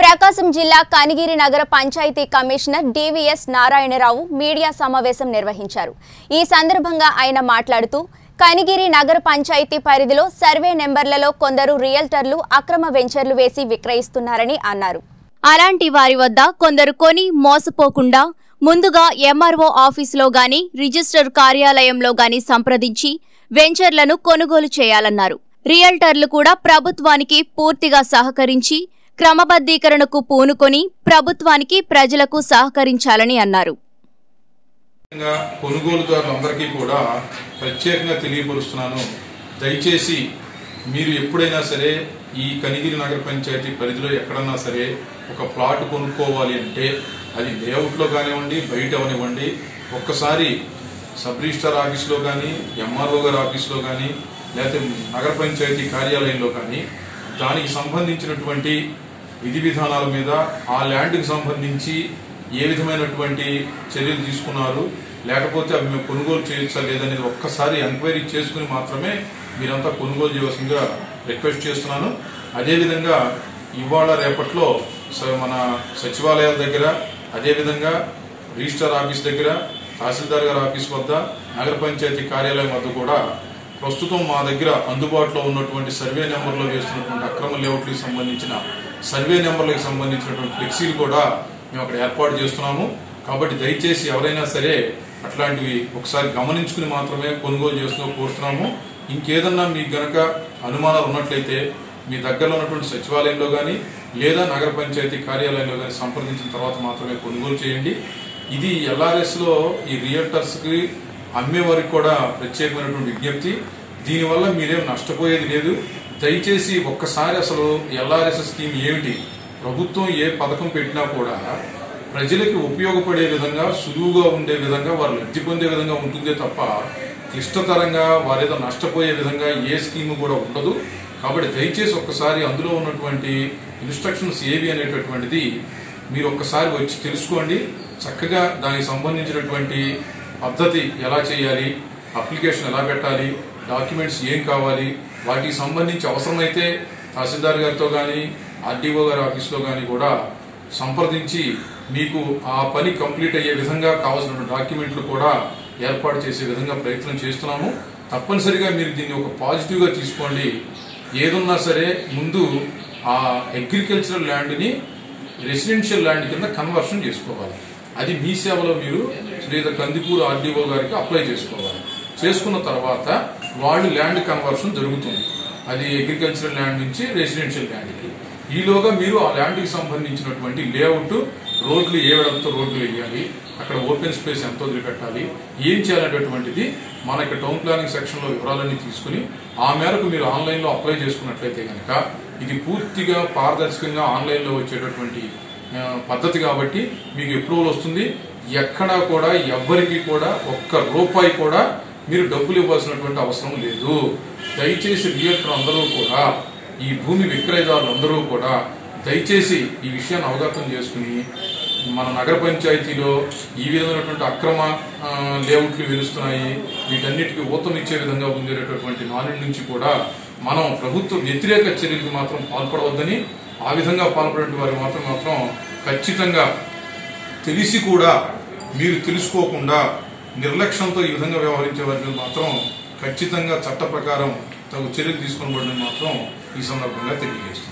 ప్రకాశం జిల్లా కనిగిరి నగర panchayat commissioner D V S Narayanarao media సమావేశం నిర్వహించారు ఈ సందర్భంగా ఆయన మాట్లాడుతూ కనిగిరి నగర పంచాయతీ పరిధిలో సర్వే నెంబర్లలో కొందరు రియల్టర్లు అక్రమ వెంచర్లు వేసి విక్రయిస్తున్నారని అన్నారు అలాంటి వారి వద్ద కొందరు కొని మోసపోకుండా ముందుగా ఎంఆర్ఓ ఆఫీసులో గాని రిజిస్టర్ కార్యాలయంలో గాని సంప్రదించి వెంచర్లను కొనుగోలు చేయాలన్నారు రియల్టర్లు కూడా ప్రభుత్వానికి పూర్తిగా సహకరించి క్రమబద్ధీకరణకు పూనుకొని ప్రభుత్వానికి ప్రజలకు సహకరించాలని అన్నారు ముఖ్యంగా కొనుగోలుదారులందరికీ కూడా ప్రత్యేకంగా తెలియపరుస్తున్నాను దయచేసి మీరు ఎప్పుడైనా సరే ఈ కనిగిరి నగర పంచాయతీ పరిధిలో ఎక్కడన్నా సరే ఒక ప్లాట్ కొనుక్కోవాలి అంటే అది లేఅవుట్లో కానివ్వండి బయట అవనివ్వండి ఒక్కసారి సబ్ రిజిస్టార్ ఆఫీస్లో కానీ ఎంఆర్ఓ గారి ఆఫీస్లో కానీ లేకపోతే నగర పంచాయతీ కార్యాలయంలో కానీ దానికి సంబంధించినటువంటి విధి విధానాల మీద ఆ ల్యాండ్కి సంబంధించి ఏ విధమైనటువంటి చర్యలు తీసుకున్నారు లేకపోతే అవి మేము కొనుగోలు చేయొచ్చా లేదనేది ఒక్కసారి ఎంక్వైరీ చేసుకుని మాత్రమే మీరంతా కొనుగోలు చేయవలసిందిగా రిక్వెస్ట్ చేస్తున్నాను అదేవిధంగా ఇవాళ రేపట్లో స- మన సచివాలయాల దగ్గర అదేవిధంగా రిజిస్టర్ ఆఫీస్ దగ్గర తహసీల్దార్ గారి ఆఫీస్ వద్ద నగర పంచాయతీ కార్యాలయం వద్ద కూడా ప్రస్తుతం మా దగ్గర అందుబాటులో ఉన్నటువంటి సర్వే నెంబర్లో వేస్తున్నటువంటి అక్రమ లేఅవుట్లకు సంబంధించిన సర్వే నెంబర్లకు సంబంధించినటువంటి ఫ్లెక్సీలు కూడా మేము అక్కడ ఏర్పాటు చేస్తున్నాము కాబట్టి దయచేసి ఎవరైనా సరే అట్లాంటివి ఒకసారి గమనించుకుని మాత్రమే కొనుగోలు చేస్తూ కోరుతున్నాము ఇంకేదన్నా మీకు గనక అనుమానాలు ఉన్నట్లయితే మీ దగ్గరలో ఉన్నటువంటి సచివాలయంలో కానీ లేదా నగర పంచాయతీ కార్యాలయంలో కానీ సంప్రదించిన తర్వాత మాత్రమే కొనుగోలు చేయండి ఇది ఎల్ఆర్ఎస్ లో ఈ రియల్టర్స్ కి అమ్మే వారికి కూడా ప్రత్యేకమైనటువంటి విజ్ఞప్తి దీనివల్ల మీరేం నష్టపోయేది లేదు దయచేసి ఒక్కసారి అసలు ఎల్ఆర్ఎస్ స్కీమ్ ఏమిటి ప్రభుత్వం ఏ పథకం పెట్టినా కూడా ప్రజలకి ఉపయోగపడే విధంగా సులువుగా ఉండే విధంగా వారు లబ్ధి పొందే విధంగా ఉంటుందే తప్ప క్లిష్టతరంగా వారేదో నష్టపోయే విధంగా ఏ స్కీమ్ కూడా ఉండదు కాబట్టి దయచేసి ఒక్కసారి అందులో ఉన్నటువంటి ఇన్స్ట్రక్షన్స్ ఏవి అనేటటువంటిది మీరు ఒక్కసారి వచ్చి తెలుసుకోండి చక్కగా దానికి సంబంధించినటువంటి పద్ధతి ఎలా చేయాలి అప్లికేషన్ ఎలా పెట్టాలి డాక్యుమెంట్స్ ఏం కావాలి వాటికి సంబంధించి అవసరమైతే తహసీల్దార్ గారితో కానీ ఆర్డీఓ గారి ఆఫీస్లో కానీ కూడా సంప్రదించి మీకు ఆ పని కంప్లీట్ అయ్యే విధంగా కావాల్సిన డాక్యుమెంట్లు కూడా ఏర్పాటు చేసే విధంగా ప్రయత్నం చేస్తున్నాము తప్పనిసరిగా మీరు దీన్ని ఒక పాజిటివ్ గా తీసుకోండి ఏదున్నా సరే ముందు ఆ అగ్రికల్చరల్ ల్యాండ్ని రెసిడెన్షియల్ ల్యాండ్ కింద కన్వర్షన్ చేసుకోవాలి అది మీ సేవలో మీరు శ్రీధర్ కందిపూర్ ఆర్డీఓ గారికి అప్లై చేసుకోవాలి చేసుకున్న తర్వాత వాళ్ళు ల్యాండ్ కన్వర్షన్ జరుగుతుంది అది అగ్రికల్చరల్ ల్యాండ్ నుంచి రెసిడెన్షియల్ ల్యాండ్కి ఈలోగా మీరు ఆ ల్యాండ్కి సంబంధించినటువంటి లేఅవుట్ రోడ్లు ఏ వెడలతో రోడ్లు వేయాలి అక్కడ ఓపెన్ స్పేస్ ఎంత వదిలిపెట్టాలి ఏం చేయాలనేటువంటిది మన యొక్క టౌన్ ప్లానింగ్ సెక్షన్ లో వివరాలన్నీ తీసుకుని ఆ మేరకు మీరు ఆన్లైన్ లో అప్లై చేసుకున్నట్లయితే కనుక ఇది పూర్తిగా పారదర్శకంగా ఆన్లైన్ లో వచ్చేటటువంటి ఆ, పద్ధతి కాబట్టి మీకు అప్రూవల్ వస్తుంది ఎక్కడా కూడా ఎవ్వరికి కూడా ఒక్క రూపాయి కూడా మీరు డబ్బులు ఇవ్వాల్సినటువంటి అవసరం లేదు దయచేసి రియల్టర్ అందరూ కూడా ఈ భూమి విక్రయదారులు అందరూ కూడా దయచేసి ఈ విషయాన్ని అవగతం చేసుకుని మన నగర పంచాయతీలో ఈ విధమైనటువంటి అక్రమ ఆ, లేఅవుట్లు వెలుస్తున్నాయి వీటన్నిటికీ ఊతం ఇచ్చే విధంగా ఉండేటటువంటి నాలుగు నుంచి కూడా మనం ప్రభుత్వ వ్యతిరేక చర్యలకు మాత్రం పాల్పడవద్దని ఆ విధంగా పాల్పడే వారు మాత్రం మాత్రం ఖచ్చితంగా తెలిసి కూడా మీరు తెలుసుకోకుండా నిర్లక్ష్యంతో ఈ విధంగా వ్యవహరించే వారికి మాత్రం ఖచ్చితంగా చట్ట ప్రకారం తగు చర్యలు తీసుకోబడని మాత్రం ఈ సందర్భంగా తెలియజేస్తుంది